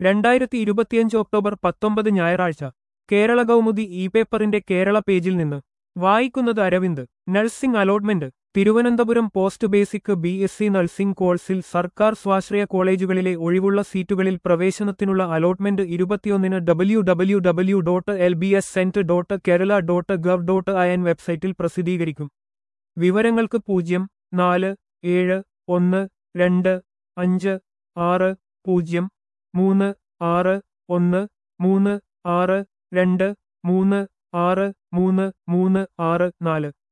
രണ്ടായിരത്തി ഇരുപത്തിയഞ്ച് ഒക്ടോബർ പത്തൊമ്പത് ഞായറാഴ്ച കേരള കൗമുദി ഇ പേപ്പറിന്റെ കേരള പേജിൽ നിന്ന് വായിക്കുന്നത് Aravind nursing allotment Thiruvananthapuram post basic B S C nursing കോഴ്സിൽ സർക്കാർ സ്വാശ്രയ കോളേജുകളിലെ ഒഴിവുള്ള സീറ്റുകളിൽ പ്രവേശനത്തിനുള്ള അലോട്ട്മെന്റ് ഇരുപത്തിയൊന്നിന് W W W dot L B S cent dot Kerala dot gov dot I N വെബ്സൈറ്റിൽ പ്രസിദ്ധീകരിക്കും വിവരങ്ങൾക്ക് പൂജ്യം നാല് ഏഴ് ഒന്ന് രണ്ട് അഞ്ച് ആറ് പൂജ്യം മൂന്ന് ആറ് ഒന്ന് മൂന്ന് ആറ് രണ്ട് മൂന്ന് ആറ് മൂന്ന് മൂന്ന് ആറ് നാല്